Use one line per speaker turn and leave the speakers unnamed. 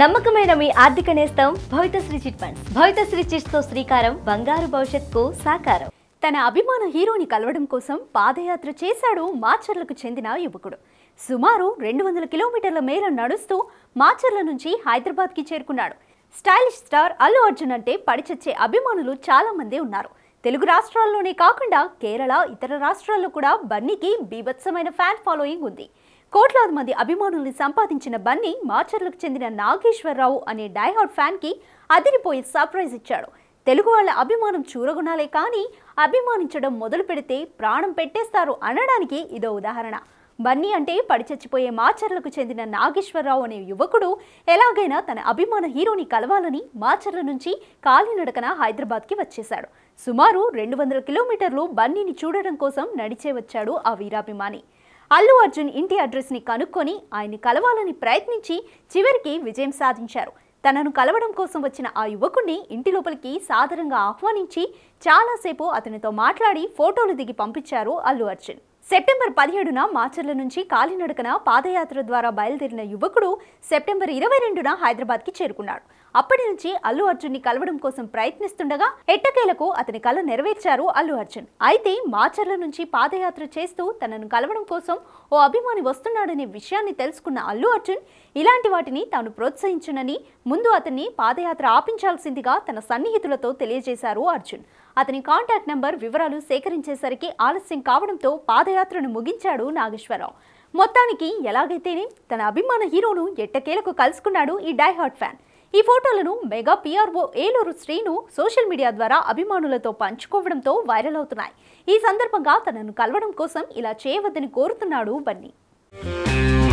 నమ్మకమైన మీ ఆర్థిక నేస్తం Bhavithasri chit funds Bhavithasri chits తో శ్రీకారం బంగారు భవిష్యత్తుకు సాకారం
తన అభిమాన హీరోని కలవడం కోసం పాదయాత్ర చేశాడు మాచర్లకు చెందిన యువకుడు సుమారు రెండు వందల కిలోమీటర్ల మేర నడుస్తూ మాచర్ల నుంచి హైదరాబాద్కి చేరుకున్నాడు స్టైలిష్ స్టార్ అల్లు అర్జున్ అంటే పడిచచ్చే అభిమానులు చాలా మంది ఉన్నారు తెలుగు రాష్ట్రాల్లోనే కాకుండా కేరళ ఇతర రాష్ట్రాల్లో కూడా బన్నీకి బీభత్సమైన ఫ్యాన్ ఫాలోయింగ్ ఉంది కోట్లాది మంది అభిమానుల్ని సంపాదించిన బన్నీ మాచర్లకు చెందిన నాగేశ్వరరావు అనే డైహార్డ్ ఫ్యాన్కి అదిరిపోయి సర్ప్రైజ్ ఇచ్చాడు తెలుగు వాళ్ళ అభిమానం చూరగుణాలే కానీ అభిమానించడం మొదలు పెడితే ప్రాణం పెట్టేస్తారు అనడానికి ఇదో ఉదాహరణ బన్నీ అంటే పడి చచ్చిపోయే మాచర్లకు చెందిన నాగేశ్వరరావు అనే యువకుడు ఎలాగైనా తన అభిమాన హీరోని కలవాలని మాచర్ల నుంచి కాలినడకన హైదరాబాద్కి వచ్చేశాడు సుమారు రెండు వందల కిలోమీటర్లు బన్నీని చూడడం కోసం నడిచే వచ్చాడు ఆ వీరాభిమాని అల్లు అర్జున్ ఇంటి అడ్రస్ని కనుక్కొని ఆయన్ని కలవాలని ప్రయత్నించి చివరికి విజయం సాధించారు తనను కలవడం కోసం వచ్చిన ఆ యువకుడిని ఇంటి లోపలికి సాదరంగా ఆహ్వానించి చాలాసేపు అతనితో మాట్లాడి ఫోటోలు దిగి పంపించారు అల్లు అర్జున్ సెప్టెంబర్ పదిహేడున మాచర్ల నుంచి కాలినడకన పాదయాత్ర ద్వారా బయలుదేరిన యువకుడు సెప్టెంబర్ ఇరవై రెండున హైదరాబాద్కి చేరుకున్నాడు అప్పటి నుంచి అల్లు అర్జున్ని కలవడం కోసం ప్రయత్నిస్తుండగా ఎట్టకేలకు అతని కల నెరవేర్చారు అల్లు అర్జున్ అయితే మాచర్ల నుంచి పాదయాత్ర చేస్తూ తనను కలవడం కోసం ఓ అభిమాని వస్తున్నాడనే విషయాన్ని తెలుసుకున్న అల్లు అర్జున్ ఇలాంటి వాటిని తాను ప్రోత్సహించునని ముందు అతన్ని పాదయాత్ర ఆపించాల్సిందిగా తన సన్నిహితులతో తెలియజేశారు అర్జున్ అతని కాంటాక్ట్ నంబర్ వివరాలు సేకరించేసరికి ఆలస్యం కావడంతో పాదయాత్రను ముగించాడు నాగేశ్వరరావు మొత్తానికి ఎలాగైతేనే తన అభిమాన హీరోను ఎట్టకేలకు కలుసుకున్నాడు ఈ డైహార్ట్ ఫ్యాన్ ఈ ఫోటోలను mega PRO Eluru Srinu social media ద్వారా అభిమానులతో పంచుకోవడంతో వైరల్ అవుతున్నాయి ఈ సందర్భంగా తనను కలవడం కోసం ఇలా చేయవద్దని కోరుతున్నాడు బన్నీ